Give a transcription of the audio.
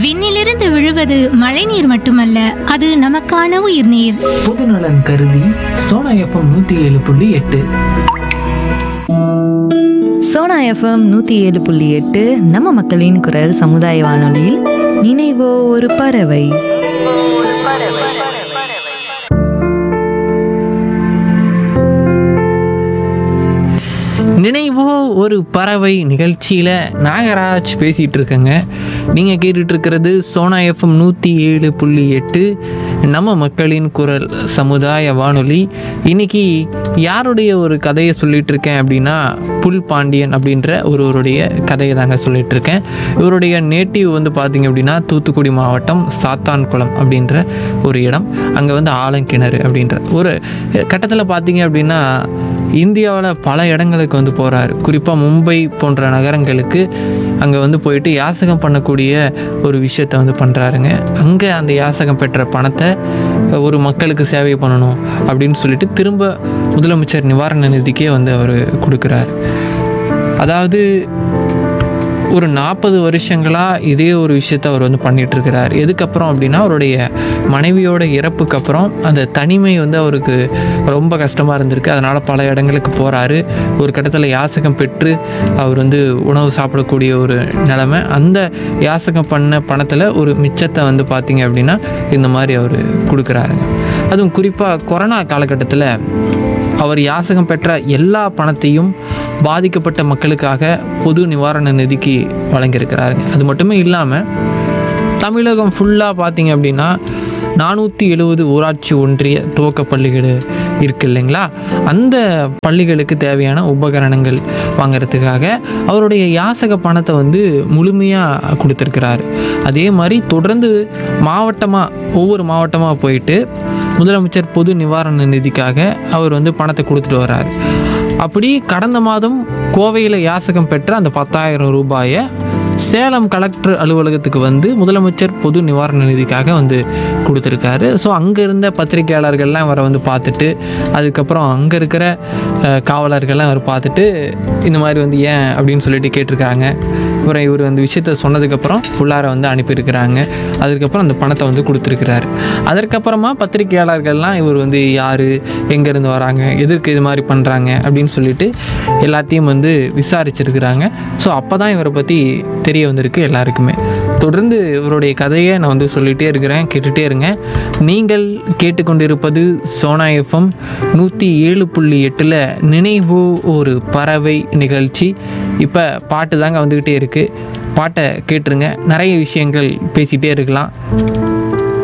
விண்ணிலிருந்து விழுவது மழைநீர் மட்டுமல்ல அது நமக்கான உயிர்நீர் பொதுநலன் கருதி சோனா எஃப்எம் நூற்றி ஏழு புள்ளி எட்டு சோனா எஃப்எம் நூற்றி ஏழு புள்ளி எட்டு நம்ம மக்களின் குரல் சமுதாய வானொலியில் நினைவோ ஒரு பறவை நினைவோ ஒரு பறவை நிகழ்ச்சியில் நாகராஜ் பேசிகிட்டு இருக்கேங்க நீங்கள் கேட்டுட்டு இருக்கிறது சோனா எஃப்எம் நூற்றி ஏழு புள்ளி எட்டு நம்ம மக்களின் குரல் சமுதாய வானொலி இன்னைக்கு யாருடைய ஒரு கதையை சொல்லிட்டு இருக்கேன் அப்படின்னா புல் பாண்டியன் அப்படின்ற ஒருவருடைய கதையை தாங்க சொல்லிட்டு இருக்கேன் இவருடைய நேட்டிவ் வந்து பார்த்தீங்க அப்படின்னா தூத்துக்குடி மாவட்டம் சாத்தான்குளம் அப்படின்ற ஒரு இடம் அங்கே வந்து ஆலங்கிணறு அப்படின்ற ஒரு கட்டத்தில் பார்த்தீங்க அப்படின்னா இந்தியாவில் பல இடங்களுக்கு வந்து போகிறாரு குறிப்பாக மும்பை போன்ற நகரங்களுக்கு அங்கே வந்து போயிட்டு யாசகம் பண்ணக்கூடிய ஒரு விஷயத்தை வந்து பண்ணுறாருங்க அங்கே அந்த யாசகம் பெற்ற பணத்தை ஒரு மக்களுக்கு சேவை பண்ணணும் அப்படின்னு சொல்லிட்டு திரும்ப முதலமைச்சர் நிவாரண நிதிக்கே வந்து அவர் கொடுக்குறாரு அதாவது ஒரு நாற்பது வருஷங்களாக இதே ஒரு விஷயத்தை அவர் வந்து பண்ணிட்டு இருக்கிறார் எதுக்கப்புறம் அப்படின்னா அவருடைய மனைவியோட இறப்புக்கு அப்புறம் அந்த தனிமை வந்து அவருக்கு ரொம்ப கஷ்டமாக இருந்திருக்கு அதனால் பல இடங்களுக்கு போகிறாரு ஒரு கட்டத்தில் யாசகம் பெற்று அவர் வந்து உணவு சாப்பிடக்கூடிய ஒரு நிலமை அந்த யாசகம் பண்ண பணத்தில் ஒரு மிச்சத்தை வந்து பார்த்தீங்க அப்படின்னா இந்த மாதிரி அவர் கொடுக்குறாருங்க அதுவும் குறிப்பாக கொரோனா காலகட்டத்தில் அவர் யாசகம் பெற்ற எல்லா பணத்தையும் பாதிக்கப்பட்ட மக்களுக்காக பொது நிவாரண நிதிக்கு வழங்கியிருக்கிறாருங்க அது மட்டுமே இல்லாமல் தமிழகம் ஃபுல்லாக பார்த்தீங்க அப்படின்னா நானூற்றி எழுபது ஊராட்சி ஒன்றிய துவக்க பள்ளிகள் இருக்கு இல்லைங்களா அந்த பள்ளிகளுக்கு தேவையான உபகரணங்கள் வாங்குறதுக்காக அவருடைய யாசக பணத்தை வந்து முழுமையாக கொடுத்துருக்கிறாரு அதே மாதிரி தொடர்ந்து மாவட்டமாக ஒவ்வொரு மாவட்டமாக போயிட்டு முதலமைச்சர் பொது நிவாரண நிதிக்காக அவர் வந்து பணத்தை கொடுத்துட்டு வர்றாரு அப்படி கடந்த மாதம் கோவையில் யாசகம் பெற்ற அந்த பத்தாயிரம் ரூபாயை சேலம் கலெக்டர் அலுவலகத்துக்கு வந்து முதலமைச்சர் பொது நிவாரண நிதிக்காக வந்து கொடுத்துருக்காரு ஸோ அங்கே இருந்த பத்திரிகையாளர்கள்லாம் அவரை வந்து பார்த்துட்டு அதுக்கப்புறம் அங்கே இருக்கிற அஹ், காவலர்கள்லாம் அவர் பார்த்துட்டு இந்த மாதிரி வந்து ஏன் அப்படின்னு சொல்லிட்டு கேட்டிருக்காங்க அப்புறம் இவர் அந்த விஷயத்த சொன்னதுக்கப்புறம் உள்ளார வந்து அனுப்பியிருக்கிறாங்க அதுக்கப்புறம் அந்த பணத்தை வந்து கொடுத்துருக்கிறாரு அதற்கப்புறமா பத்திரிகையாளர்கள்லாம் இவர் வந்து யார் எங்கேருந்து வராங்க எதற்கு இது மாதிரி பண்ணுறாங்க அப்படின்னு சொல்லிட்டு எல்லாத்தையும் வந்து விசாரிச்சிருக்கிறாங்க ஸோ அப்போ தான் இவரை பற்றி தெரிய வந்திருக்கு எல்லாருக்குமே தொடர்ந்து இவருடைய கதையை நான் வந்து சொல்லிகிட்டே இருக்கிறேன் கேட்டுகிட்டே இருங்க நீங்கள் கேட்டுக்கொண்டிருப்பது சோனா எஃப்எம் நூற்றி ஏழு புள்ளி எட்டில் நினைவு ஒரு பறவை நிகழ்ச்சி இப்போ பாட்டு தாங்க வந்துக்கிட்டே இருக்குது பாட்டை கேட்டுருங்க நிறைய விஷயங்கள் பேசிகிட்டே இருக்கலாம்